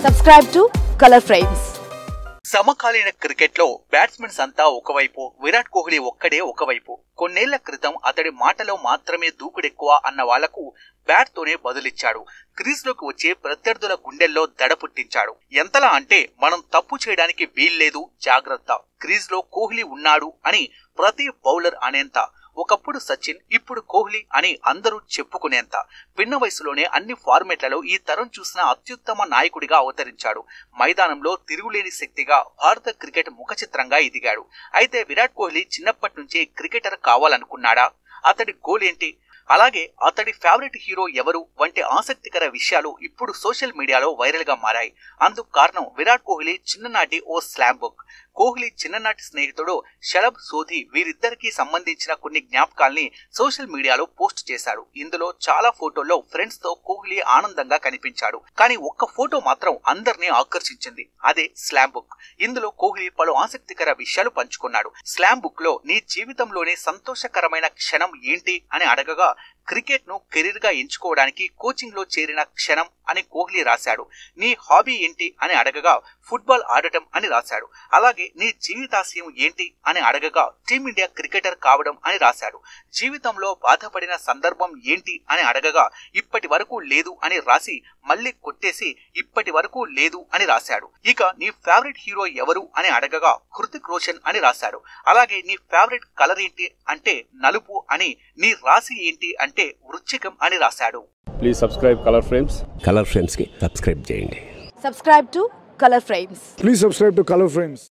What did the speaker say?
Subscribe to Color Frames. సమకాలీన క్రికెట్లో batsmen అంతా ఒకవైపు విరాట్ కోహ్లీ ఒక్కడే ఒకవైపు కొన్నేళ్ల క్రితం అతడి మాటలో మాత్రమే దూకుడెక్కువ అన్న వాళ్లకు బ్యాట్ తోనే బదులిచ్చాడు క్రీజ్లోకి వచ్చే ప్రత్యర్థుల గుండెల్లో దడ పుట్టించాడు ఎంతలా అంటే మనం తప్పు చేయడానికి వీల్లేదు జాగ్రత్త క్రీజ్లో కోహ్లీ ఉన్నాడు అని ప్రతి బౌలర్ అనేంత ఒకప్పుడు సచిన్ ఇప్పుడు కోహ్లీ అని అందరూ చెప్పుకునేంత పిన్న వయసులోనే అన్ని ఫార్మెట్లలో ఈ తరం చూసిన అత్యుత్తమ నాయకుడిగా అవతరించాడు మైదానంలో తిరుగులేని శక్తిగా భారత క్రికెట్ ముఖ చిత్రంగా ఎదిగాడు అయితే విరాట్ కోహ్లీ చిన్నప్పటి నుంచే క్రికెటర్ కావాలనుకున్నాడా అతడి గోల్ ఏంటి అలాగే అతడి ఫేవరెట్ హీరో ఎవరు వంటి ఆసక్తికర విషయాలు ఇప్పుడు సోషల్ మీడియాలో వైరల్ గా మారాయి అందుకు కారణం విరాట్ కోహ్లీ చిన్ననాటి ఓ స్లామ్ బుక్ కోహ్లీ చిన్ననాటి స్నేహితుడు షలబ్ సోధి వీరిద్దరికీ సంబంధించిన కొన్ని జ్ఞాపకాల్ని సోషల్ మీడియాలో పోస్ట్ చేశాడు ఇందులో చాలా ఫోటోల్లో ఫ్రెండ్స్ తో కోహ్లీ ఆనందంగా కనిపించాడు కానీ ఒక్క ఫోటో మాత్రం అందరినీ ఆకర్షించింది అదే స్లామ్ బుక్ ఇందులో కోహ్లీ పలు ఆసక్తికర విషయాలు పంచుకున్నాడు స్లామ్ బుక్ లో నీ జీవితంలోనే సంతోషకరమైన క్షణం ఏంటి అని అడగగా క్రికెట్ ను కెరీర్ గా ఎంచుకోవడానికి కోచింగ్ లో చేరిన క్షణం అని కోహ్లీ రాశాడు నీ హాబీ ఏంటి అని అడగగా ఫుట్బాల్ ఆడటం అని రాశాడు అలాగే నీ జీవితాశయం ఏంటి అని అడగగా టీమిండియా క్రికెటర్ కావడం అని రాశాడు జీవితంలో బాధపడిన సందర్భం ఏంటి అని అడగగా ఇప్పటి వరకు లేదు అని రాసి మళ్ళీ కొట్టేసి ఇప్పటి వరకు లేదు అని రాశాడు ఇక నీ ఫేవరెట్ హీరో ఎవరు అని అడగగా హృతిక్ రోషన్ అని రాశాడు అలాగే నీ ఫేవరెట్ కలర్ ఏంటి అంటే నలుపు అని నీ రాశి ఏంటి అంటే వృశ్చికం అని రాశాడు please subscribe colour frames colour ఫ్రేమ్స్కి సబ్స్క్రైబ్ చేయండి Subscribe to Color Frames. Please subscribe to Color Frames.